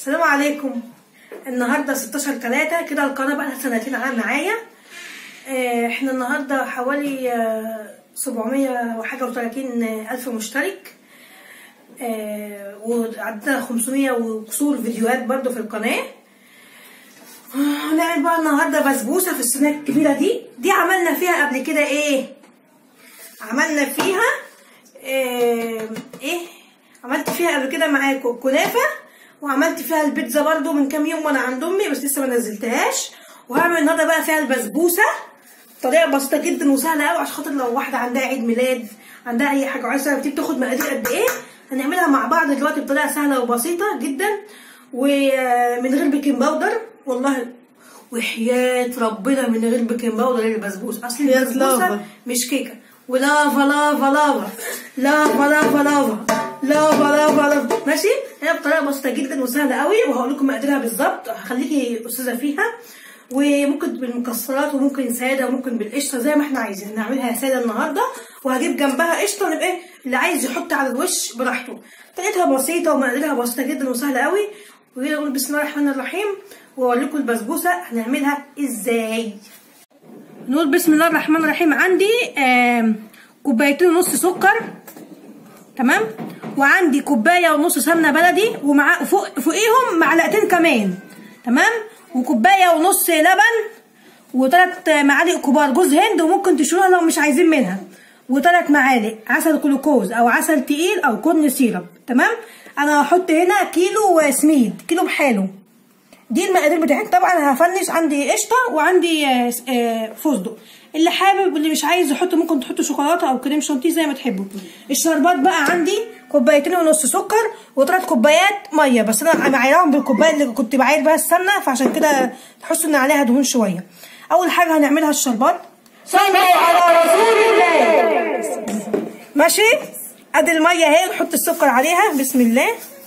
السلام عليكم النهارده 16 3 كده القناه بقى لها سنتين على معايا آه، احنا النهارده حوالي آه، 700 وحاجه و30 الف مشترك آه، وعندنا 500 وكسور فيديوهات برضو في القناه آه، هنعمل بقى النهارده بسبوسه في الصينيه الكبيره دي دي عملنا فيها قبل كده ايه عملنا فيها آه، ايه عملت فيها قبل كده معاكم كنافه وعملت فيها البيتزا برضو من كام يوم وانا عند امي بس لسه ما نزلتهاش وهعمل النهارده بقى فيها البسبوسه طريقه بسيطه جدا وسهله قوي عشان خاطر لو واحده عندها عيد ميلاد عندها اي حاجه وعايزه تعرف دي بتاخد مقادير قد ايه هنعملها مع بعض دلوقتي بطريقه سهله وبسيطه جدا ومن غير بيكنج باودر والله وحياة ربنا من غير بيكنج باودر البسبوسه اصل يا البسبوسه لافا. مش كيكه ولافا لافا لافا لافا لافا لافا لافا لافا لافا ماشي هي بطريقه بسيطه جدا وسهله قوي وهقول لكم مقاديرها بالظبط هخليكي استاذه فيها وممكن بالمكسرات وممكن ساده وممكن بالقشطه زي ما احنا عايزين نعملها ساده النهارده وهجيب جنبها قشطه نبقى إيه؟ اللي عايز يحط على الوش براحته طريقتها بسيطه ومقاديرها بسيطه جدا وسهله قوي ونقول بسم الله الرحمن الرحيم واقول لكم البسبوسه هنعملها ازاي نقول بسم الله الرحمن الرحيم عندي آم، كوبايتين ونص سكر تمام وعندي كوبايه ونص سمنه بلدي ومع فوق فوقيهم معلقتين كمان تمام وكوبايه ونص لبن وثلاث معالق كبار جوز هند وممكن تشيلوها لو مش عايزين منها وثلاث معالق عسل جلوكوز او عسل تقيل او كورن سيرب تمام انا هحط هنا كيلو سميد كيلو بحاله دي المقادير بتاعتي طبعا هفنش عندي قشطه وعندي آه، آه، فستق اللي حابب واللي مش عايز يحط ممكن تحطوا شوكولاته او كريم شانتيه زي ما تحبوا الشربات بقى عندي كوبايتين ونص سكر وثلاث كوبايات ميه بس انا معايرهم بالكوبايه اللي كنت بعاير بيها السمنه فعشان كده تحسوا ان عليها دهون شويه اول حاجه هنعملها الشربات صلوا على رسول الله ماشي ادي الميه اهي نحط السكر عليها بسم الله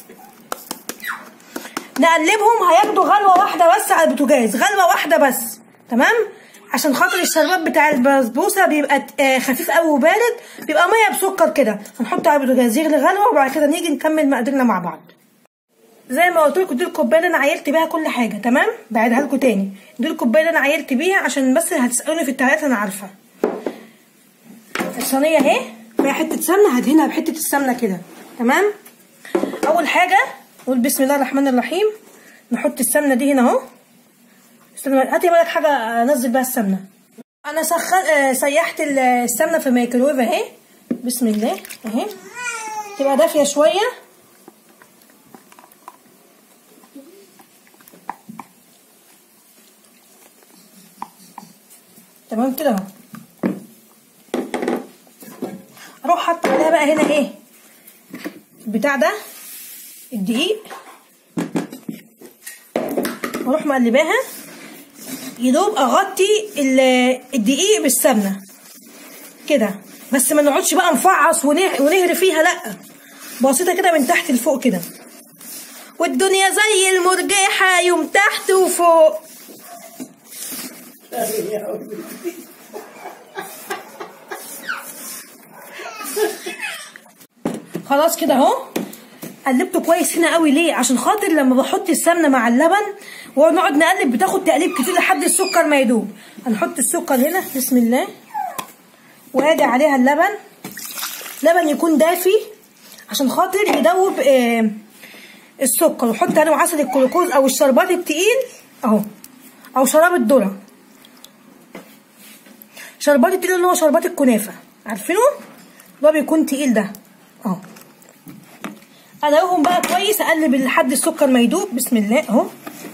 نقلبهم هياخدوا غلوه واحده بس على البوتاجاز غلوه واحده بس تمام عشان خاطر الشربات بتاع البسبوسه بيبقى آه، خفيف قوي وبارد بيبقى ميه بسكر كده هنحطه على البوتاجاز يغلي غلوه وبعد كده نيجي نكمل مقاديرنا مع بعض زي ما قلت لكم دي الكوبايه اللي انا عيرت بيها كل حاجه تمام بعيدها لكم تاني دي الكوبايه اللي انا عيرت بيها عشان بس هتسالوني في التعليقات انا عارفه الصينيه اهي فيها حته سمنه هدهنها بحته السمنه كده تمام اول حاجه نقول بسم الله الرحمن الرحيم نحط السمنه دي هنا اهو استنى هاتي بالك حاجه انزل بيها السمنه انا سخن آه، سيحت ال- السمنه في الميكرويف اهي بسم الله اهي تبقى دافيه شويه تمام كده اهو اروح حاطه عليها بقى هنا ايه البتاع ده الدقيق واروح مقلباها يدوب اغطي ال- الدقيق بالسمنه كده بس ما نقعدش بقى نفعص ونه- ونهري فيها لا بسيطه كده من تحت لفوق كده والدنيا زي المرجحه يوم تحت وفوق خلاص كده اهو قلبته كويس هنا قوي ليه عشان خاطر لما بحط السمنه مع اللبن ونقعد نقلب بتاخد تقليب كتير لحد السكر ما يدوب هنحط السكر هنا بسم الله وادي عليها اللبن لبن يكون دافي عشان خاطر يدوب آه السكر وحط عليه عسل الجلوكوز او الشربات التقيل اهو او شراب الذره شربات التقيل اللي هو شربات الكنافه عارفينه اللي هو بيكون تقيل ده اهو ادوقهم بقى كويس اقلب لحد السكر ما يدوب بسم الله اهو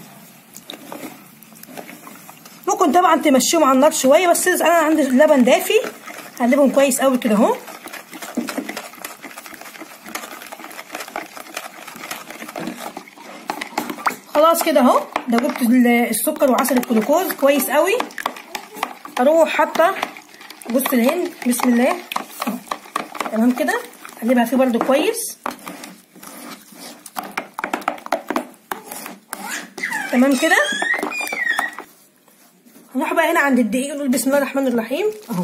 ممكن طبعا تمشيهم على النار شويه بس انا عندي اللبن دافي اقلبهم كويس قوي كده اهو خلاص كده اهو دوبت ال- السكر وعسل الجلوكوز كويس قوي اروح حاطه جوز الهند بسم الله أهو. تمام كده اقلبها فيه برده كويس تمام كده هنروح بقى هنا عند الدقيق نقول بسم الله الرحمن الرحيم اهو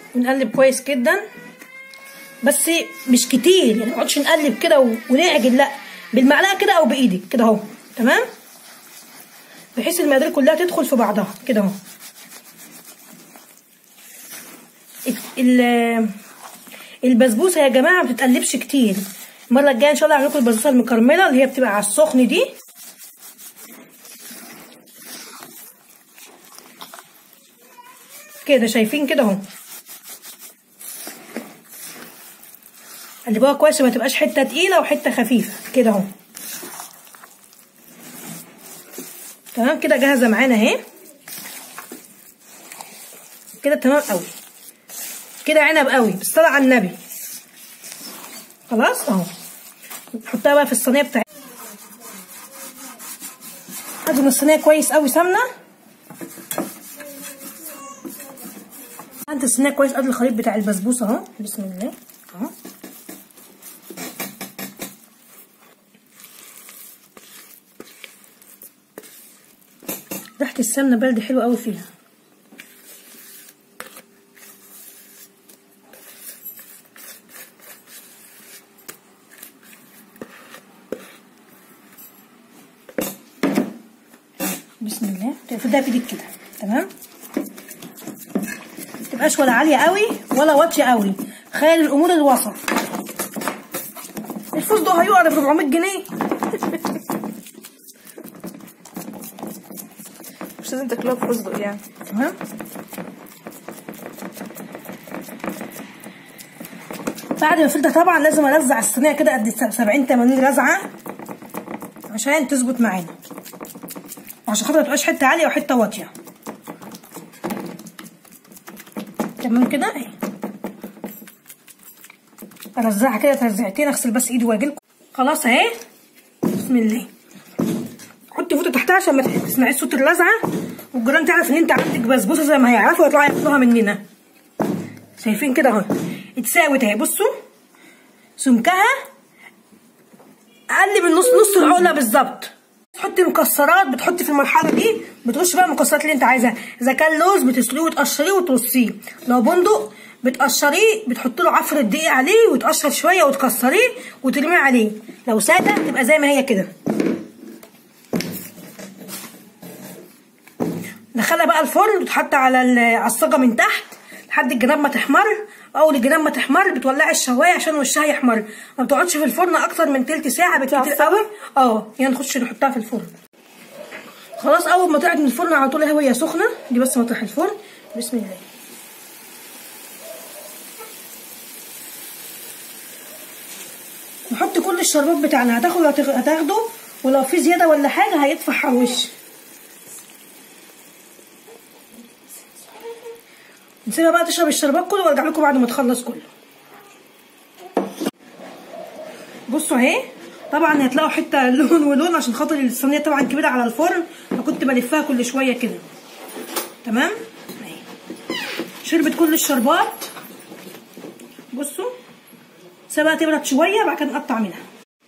ونقلب كويس جدا بس مش كتير يعني ما نقعدش نقلب كده و- ونعجن لا بالمعلقه كده او بايدك كده اهو تمام بحيث المقادير كلها تدخل في بعضها كده اهو ال- ال- البسبوسه يا جماعه ما بتتقلبش كتير المره الجايه ان شاء الله هعمل لكم البسبوسه المكرمله اللي هي بتبقى على السخن دي كده شايفين كده اهو قلبوها كويس ما تبقاش حته تقيله وحته خفيفه كده اهو تمام كده جاهزه معانا اهي كده تمام قوي كده عنب قوي بالصلاه على النبي خلاص اهو نحطها بقى في الصينيه بتاعتنا ادهن الصينيه كويس قوي سمنه انت الصينيه كويس قبل الخليط بتاع البسبوسه اهو بسم الله اهو ريحه السمنه بلدي حلوه قوي فيها بسم الله تاخدها بايدك كده تمام تبقاش ولا عاليه قوي ولا واطيه قوي خير الامور الوسط الفستق هيقع ب 400 جنيه مش لازم تاكلوها بفستق يعني تمام بعد ما افردها طبعا لازم الزع الصينيه كده قد 70 80 رزعه عشان تظبط معانا عشان خاطر ما تبقاش حته عاليه وحته واطيه تمام كده اهي ارزعها كده ترزعتين اغسل بس ايدي واجيلكم خلاص اهي بسم الله حطي فوطه تحتها عشان ما تسمعيش صوت اللزعه والجيران تعرف ان انت عندك بسبوسه زي ما هيعرفوا يطلعوا ياكلوها مننا شايفين كده اهو اتساوت اهي بصوا سمكها اقل من نص نص العقله بالظبط تحطي مكسرات بتحطي في المرحله دي بترشي بقى المكسرات اللي انت عايزاها اذا كان لوز بتسلقيه وتقشريه وترصيه لو بندق بتقشريه بتحطي له عفره دقيق عليه وتقشر شويه وتكسريه وترميه عليه لو ساده تبقى زي ما هي كده دخلها بقى الفرن وتحط على ال- على الصاجه من تحت لحد الجناب ما تحمر اول الجناب ما تحمر بتولعي الشوايه عشان وشها يحمر ما بتقعدش في الفرن اكتر من تلت ساعه بالكتير تعصبها؟ قوي اه يعني نخش نحطها في الفرن خلاص اول ما طلعت من الفرن على طول وهي سخنه دي بس مطرح الفرن بسم الله نحط كل الشربات بتاعنا هتاخد هتاخده ولو في زياده ولا حاجه هيطفح على الوش نسيبها بقى تشرب الشربات كله وارجع لكم بعد ما تخلص كله بصوا اهي طبعا هتلاقوا حته لون ولون عشان خاطر الصينيه طبعا كبيره على الفرن فكنت بلفها كل شويه كده تمام اهي شربت كل الشربات بصوا سيبها تبرد شويه بعد كده نقطع منها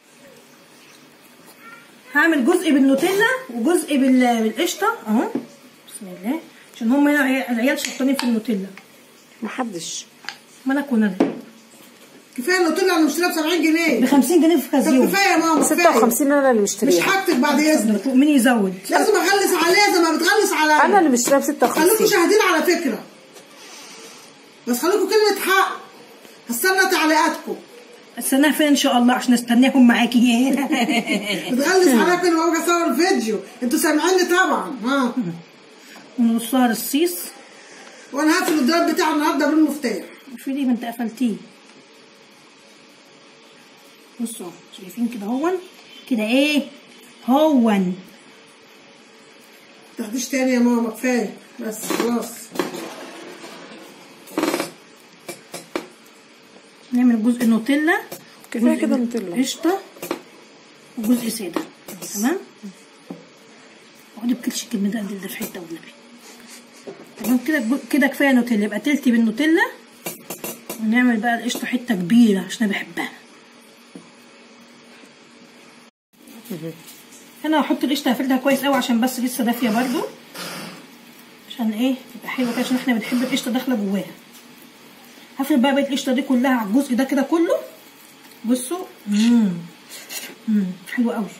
هعمل جزء بالنوتيلا وجزء بال- بالقشطه اهو بسم الله عشان هم هنا عيال- العيال شطانين في النوتيلا محدش مالك وندى كفايه لو طلع انا مشتريها ب 70 جنيه ب 50 جنيه في طب خزيون كفايه يا ماما كفايه 56 انا اللي مش مشتريها حاجتك بعد اذنك مين يزود لازم اغلس عليها زي ما بتغلس عليا انا اللي مشتريها ب خليكم 56 شاهدين على فكره بس خليكم كلمه حق هستنى تعليقاتكم استناها فين ان شاء الله عشان استناهم معاكي بتغلس عليا كل ما باجي اصور الفيديو انتوا سامعيني طبعا ها ونصها رصيص وانا هقفل الدولاب بتاعي النهارده بالمفتاح في دي ما انت قفلتيه بصوا شايفين كده هون كده ايه هون تاخديش تاني يا ماما كفايه بس خلاص نعمل جزء نوتيلا كفايه جزء كده نوتيلا قشطه وجزء ساده تمام اقعدي بكلش الكلمه ده ده في حته والنبي تمام كده كده كفايه نوتيلا يبقى تلتي بالنوتيلا ونعمل بقى القشطه حته كبيره عشان انا بحبها هنا هحط القشطه هفردها كويس قوي عشان بس لسه دافيه برضو عشان ايه تبقى حلوه كده عشان احنا بنحب القشطه داخله جواها هفرد بقى بقيه القشطه دي كلها على الجزء ده كده كله بصوا امم امم حلو قوي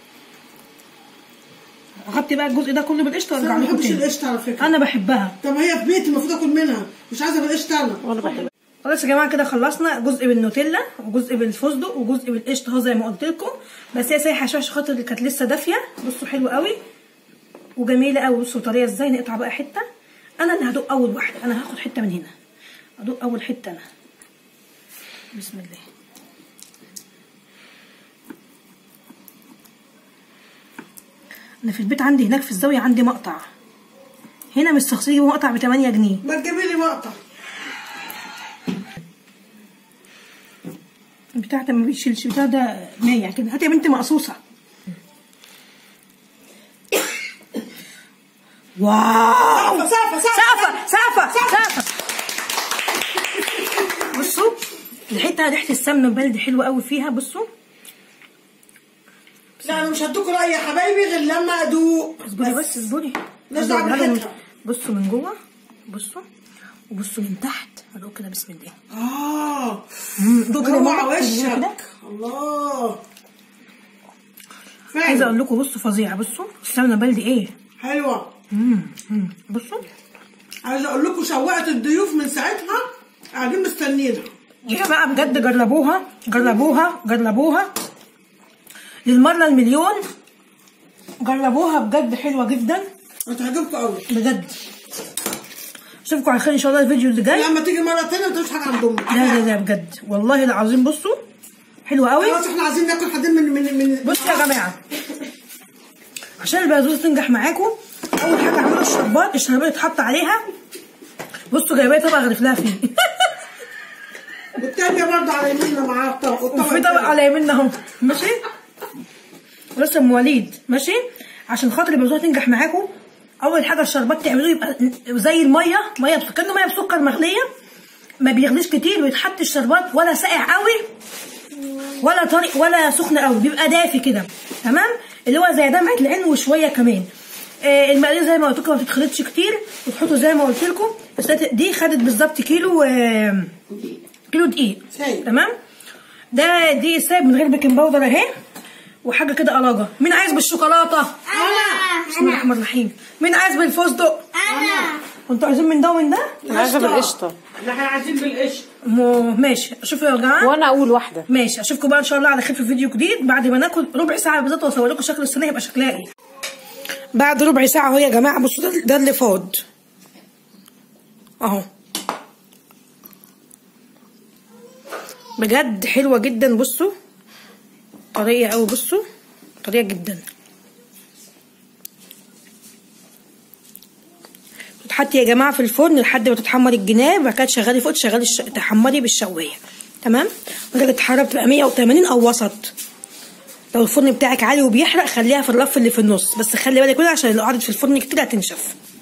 غطي بقى الجزء ده كله بالقشطه انا وارجع ما لكم بحبش تاني القشطه على فكره انا بحبها طب هي في بيتي المفروض اكل منها مش عايزه بالقشطه انا وانا بحب خلاص يا جماعه كده خلصنا جزء بالنوتيلا وجزء بالفستق وجزء بالقشطه اهو زي ما قلت لكم بس هي سايحه شويه عشان خاطر اللي كانت لسه دافيه بصوا حلو قوي وجميله قوي بصوا طريه ازاي نقطع بقى حته انا اللي هدوق اول واحده انا هاخد حته من هنا ادوق اول حته انا بسم الله انا في البيت عندي هناك في الزاويه عندي مقطع هنا مستخسرين مقطع ب 8 جنيه ما تجيبي لي مقطع بتاع ده ما بيشيلش بتاع ده مايع كده هاتي يا بنتي مقصوصه واو سقفه سقفه سقفه سقفه سقفه بصوا ريحتها ريحه السمنه البلدي حلوه قوي فيها بصوا لا انا مش هدوكوا راي يا حبايبي غير لما ادوق اصبري بس اصبري مالناش دعوة هدوقها لهم. براحتها. بصوا من جوه بصوا وبصوا من تحت هدوق كده بسم الله اه دوق كده يا اوعى ماما. كده. وشك الله عايزه فعلا اقول لكم بصوا فظيعه بصوا السمنه بلدي ايه حلوه مم. مم. بصوا عايزه اقول لكم شوقت الضيوف من ساعتها قاعدين مستنيينها يا جماعة بجد جربوها جربوها جربوها للمرة المليون جربوها بجد حلوة جدا هتعجبكم قوي بجد اشوفكم على خير ان شاء الله الفيديو اللي جاي لما تيجي مره تانية ما تقولش حاجه عند امك لا لا لا بجد والله العظيم بصوا حلوة قوي خلاص احنا عايزين ناكل حدين من من من بصوا يا جماعة عشان البقدونس تنجح معاكم اول حاجة اعملوا الشربات الشربات يتحط عليها بصوا جايباه طبق اغرف لها فيه والتانية برضه على يميننا معاها الطبق والطبق وفي طبق التاني. على يميننا اهو ماشي ولسه ام وليد ماشي عشان خاطر البازوره تنجح معاكم اول حاجه الشربات تعملوه يبقى زي الميه ميه كانه ميه بسكر مغليه ما بيغليش كتير ويتحط الشربات ولا ساقع قوي ولا طري ولا سخن قوي بيبقى دافي كده تمام اللي هو زي دمعه العين وشويه كمان آه المقادير زي ما قلت لكم ما بتتخلطش كتير وتحطوا زي ما قلت لكم بس دي خدت بالظبط كيلو آه كيلو دقيق سايب. تمام ده دي سايب من غير بيكنج باودر اهي وحاجه كده قلاجه مين عايز بالشوكولاته انا بسم الله الرحمن الرحيم مين عايز بالفستق انا انتوا عايزين من ده ومن ده انا عايزه بالقشطه لا احنا عايزين بالقشطه مو ماشي شوفوا يا جماعه وانا اول واحده ماشي اشوفكم بقى ان شاء الله على خير في فيديو جديد بعد ما ناكل ربع ساعه بالظبط واصور لكم شكل الصينيه يبقى شكلها ايه بعد ربع ساعه اهو يا جماعه بصوا ده, ده اللي فاض اهو بجد حلوه جدا بصوا طريه قوي بصوا طريه جدا تتحطي يا جماعه في الفرن لحد ما تتحمر الجناب وبعد كده تشغلي فوق تشغلي الش... تحمري بالشوايه تمام درجه الحراره بتبقى 180 او وسط لو الفرن بتاعك عالي وبيحرق خليها في الرف اللي في النص بس خلي بالك كده عشان لو قعدت في الفرن كتير هتنشف